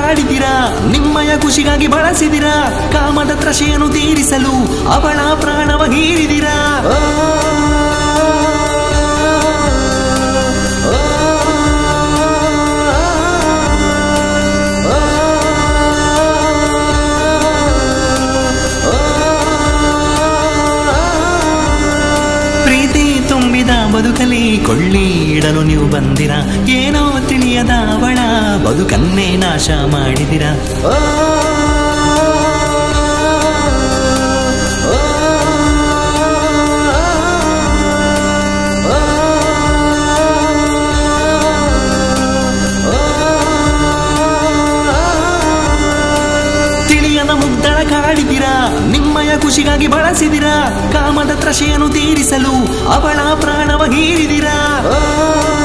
ಕಾಡಿದಿರಾ ನಿಮ್ಮಯ ಖುಷಿಗಾಗಿ ಬಳಸಿದಿರಾ ಕಾಮದ ತ್ರಶೆಯನ್ನು ತೀರಿಸಲು ಅವಳ ಪ್ರಾಣವ ಹೀರಿದಿರಾ ಆ, ಪ್ರೀತಿ ತುಂಬಿದ ಬದುಕಲಿ ಕೊಳ್ಳಿ ಇಡಲು ನೀವು ಬಂದಿರ ಏನೋ ತಿಳಿಯದ ಅವಳ ಬದುಕನ್ನೇ ನಾಶ ಮಾಡಿದಿರ ತಿಳಿಯದ ಮುಗ್ದಳ ಕಾಡಿದಿರಾ ನಿಮ್ಮಯ ಖುಷಿಗಾಗಿ ಬಳಸಿದಿರಾ ಕಾಮದ ತ್ರಶೆಯನ್ನು ತೀರಿಸಲು ಅವಳ ಪ್ರಾಣವ ಹೀರಿದಿರಾ ಆ,